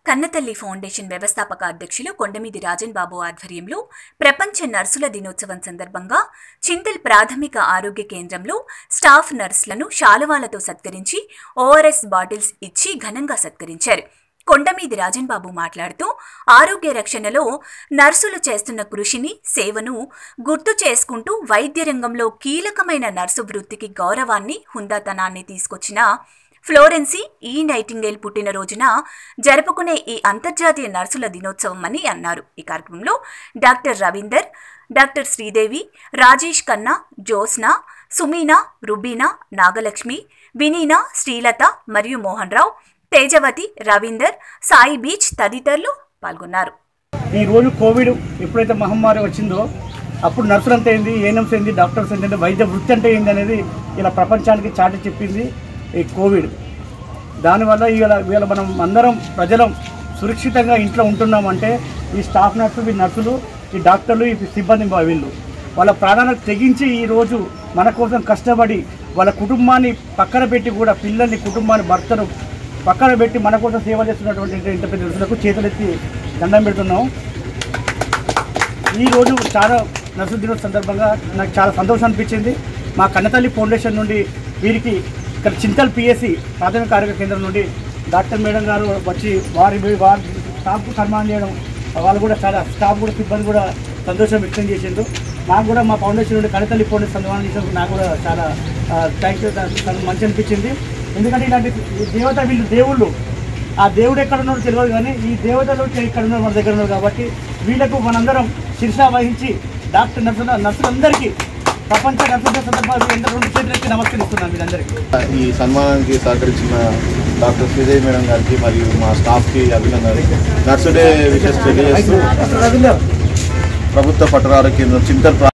కన్నతల్లి ఫౌండేషన్ వ్యవస్థాపక అధ్యక్షులు కొండమీది రాజన్ బాబు ఆధ్వర్యంలో ప్రపంచ నర్సుల దినోత్సవం సందర్భంగా చింతల్ ప్రాథమిక ఆరోగ్య కేంద్రంలో స్టాఫ్ నర్సులను శాలువాలతో సత్కరించి ఓఆర్ఎస్ బాటిల్స్ ఇచ్చి ఘనంగా సత్కరించారు కొండమీది రాజన్ బాబు మాట్లాడుతూ ఆరోగ్య రక్షణలో నర్సులు చేస్తున్న కృషిని సేవను గుర్తు చేసుకుంటూ వైద్య రంగంలో కీలకమైన నర్సు వృత్తికి గౌరవాన్ని హుందాతనాన్ని తీసుకొచ్చిన ఫ్లోరెన్సీ ఈ నైటింగేల్ పుట్టినరోజున జరుపుకునే ఈ అంతర్జాతీయ నర్సుల దినోత్సవం అని అన్నారు ఈ కార్యక్రమంలో డాక్టర్ రవీందర్ డాక్టర్ శ్రీదేవి రాజేష్ ఖన్నా జ్యోత్స్న సుమీనా రుబీనా నాగలక్ష్మి వినీనా శ్రీలత మరియు మోహన్ రావు తేజవతి రవీందర్ సాయి బీచ్ తదితరులు పాల్గొన్నారు ఈ రోజు కోవిడ్ ఎప్పుడైతే మహమ్మారి వచ్చిందో అప్పుడు నర్సులు అంటే ఏంది ఏఎన్ఎంస్ ఏంది డాక్టర్స్ ఏంటంటే వైద్య వృత్తి అంటే ఏంది అనేది ఇలా ప్రపంచానికి చాటి చెప్పింది ఈ కోవిడ్ దానివల్ల ఇవాళ ఇవాళ మనం అందరం ప్రజలం సురక్షితంగా ఇంట్లో ఉంటున్నామంటే ఈ స్టాఫ్ నర్సులు ఈ నర్సులు ఈ డాక్టర్లు ఈ సిబ్బంది మా వీళ్ళు వాళ్ళ ప్రాణాలకు తెగించి ఈరోజు మన కోసం కష్టపడి వాళ్ళ కుటుంబాన్ని పక్కన పెట్టి కూడా పిల్లల్ని కుటుంబాన్ని భర్తను పక్కన పెట్టి మన కోసం సేవ చేస్తున్నటువంటి ఇంత పెద్ద నర్సులకు చేతులెత్తి దండం పెడుతున్నాం ఈ రోజు చాలా నర్సు దినోత్సవం సందర్భంగా నాకు చాలా సంతోషం అనిపించింది మా కన్నతల్లి ఫౌండేషన్ నుండి వీరికి ఇక్కడ చింతల్ పిఎస్సి ప్రాథమిక ఆరోగ్య కేంద్రం నుండి డాక్టర్ మేడం గారు వచ్చి వారి వారి స్టాఫ్కు సన్మానం చేయడం వాళ్ళు కూడా చాలా స్టాఫ్ కూడా సిబ్బంది కూడా సంతోషం వ్యక్తం చేసిండ్రు నాకు కూడా మా ఫౌండేషన్ నుండి కన్నతల్లి ఫౌండేషన్ సన్మానం చేసినందుకు నాకు కూడా చాలా థ్యాంక్ యూ మంచి అనిపించింది ఎందుకంటే ఇలాంటి దేవత వీళ్ళు దేవుళ్ళు ఆ దేవుడు ఎక్కడ ఉన్నాడో తెలియదు కానీ ఈ దేవతలు ఇక్కడ ఉన్నారు మన దగ్గర ఉన్నారు కాబట్టి వీళ్ళకు మనందరం శిర్ష వహించి డాక్టర్ నర్సుల నర్సులందరికీ ప్రపంచ నర్సుల సందర్భాలు ఎంత రెండు చేతులెత్తి నమస్కరిస్తున్నాను వీళ్ళందరికీ ఈ సన్మానానికి సహకరించిన డాక్టర్ శ్రీదేవి మేడం గారికి మరియు మా స్టాఫ్కి అభినందనలు నర్సు డే విషెస్ తెలియజేస్తూ ప్రభుత్వ పట్టణ ఆరోగ్య కేంద్రం చింతల్